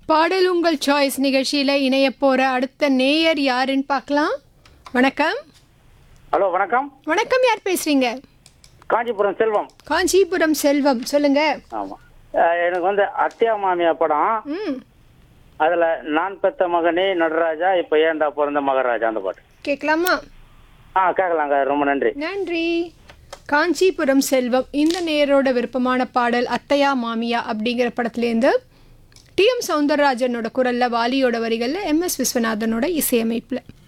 பாடல் உங்கள் சாய்ஸ் நிகழ்ச்சியில் இணைய போகிற அடுத்த நேயர் யாருன்னு பார்க்கலாம் வணக்கம் ஹலோ வணக்கம் வணக்கம் யார் பேசுறீங்க காஞ்சிபுரம் செல்வம் காஞ்சிபுரம் செல்வம் சொல்லுங்க ஆமாம் எனக்கு வந்து அத்தியா மாமியா படம் ம் அதில் நான் பெத்த மகனே நடராஜா இப்போ ஏண்டா பிறந்த மகராஜா அந்த பாட்டு கேட்கலாமா ஆ கேட்கலாங்க ரொம்ப நன்றி நன்றி காஞ்சிபுரம் செல்வம் இந்த நேயரோட விருப்பமான பாடல் அத்தையா மாமியா அப்படிங்கிற படத்துலேருந்து டி எம் சவுந்தரராஜனோட குரல்ல வாலியோட வரிகளில் எம் எஸ் விஸ்வநாதனோட இசையமைப்பில்